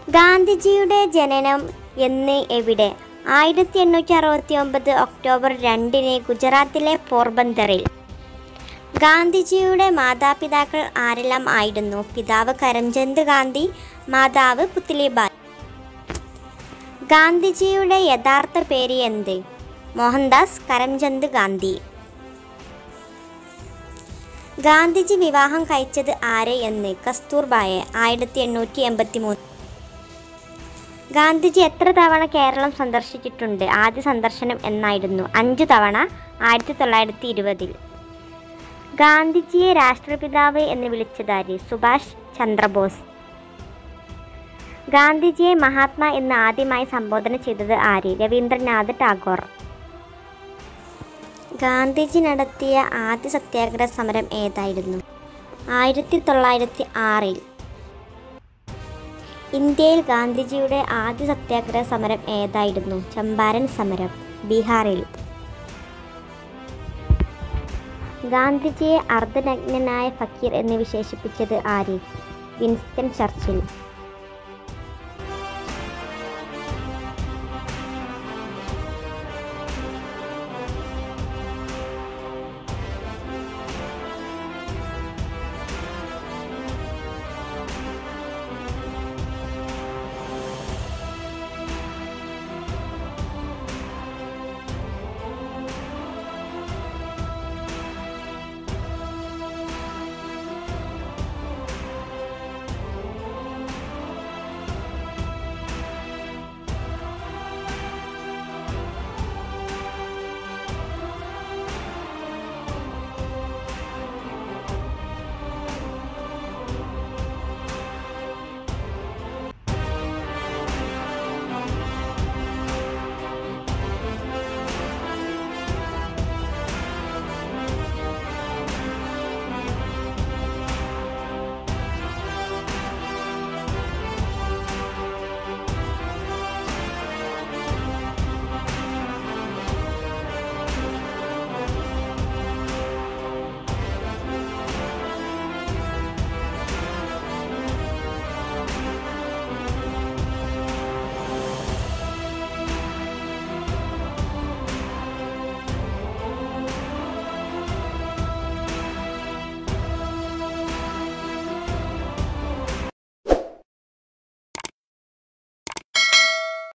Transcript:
ഗാന്ധിജിയുടെ ജനനം എന്ന് എവിടെ ആയിരത്തി എണ്ണൂറ്റി അറുപത്തി ഒമ്പത് ഒക്ടോബർ രണ്ടിന് ഗുജറാത്തിലെ പോർബന്തറിൽ ഗാന്ധിജിയുടെ മാതാപിതാക്കൾ ആരെല്ലാം ആയിരുന്നു പിതാവ് കരംചന്ദ് ഗാന്ധി മാതാവ് പുത്ലിബായ് ഗാന്ധിജിയുടെ യഥാർത്ഥ പേര് എന്ത് മോഹൻദാസ് കരംചന്ദ് ഗാന്ധി ഗാന്ധിജി വിവാഹം കഴിച്ചത് ആരെ എന്ന് കസ്തൂർബായെ ആയിരത്തി എണ്ണൂറ്റി എൺപത്തി മൂന്ന് ഗാന്ധിജി എത്ര തവണ കേരളം സന്ദർശിച്ചിട്ടുണ്ട് ആദ്യ സന്ദർശനം എന്നായിരുന്നു അഞ്ചു തവണ ആയിരത്തി തൊള്ളായിരത്തി ഇരുപതിൽ ഗാന്ധിജിയെ രാഷ്ട്രപിതാവ് എന്ന് വിളിച്ചതാര് സുഭാഷ് ചന്ദ്രബോസ് ഗാന്ധിജിയെ മഹാത്മാ എന്ന് ആദ്യമായി സംബോധന ചെയ്തത് ആര് രവീന്ദ്രനാഥ് ടാഗോർ ഗാന്ധിജി നടത്തിയ ആദ്യ സത്യാഗ്രഹ സമരം ഏതായിരുന്നു ആയിരത്തി തൊള്ളായിരത്തി ആറിൽ ഇന്ത്യയിൽ ഗാന്ധിജിയുടെ ആദ്യ സത്യാഗ്രഹ സമരം ഏതായിരുന്നു ചമ്പാരൻ സമരം ബീഹാറിൽ ഗാന്ധിജിയെ അർദ്ധനഗ്നനായ ഫക്കീർ എന്ന് വിശേഷിപ്പിച്ചത് ആര് വിൻസ്റ്റൺ ചർച്ചിൽ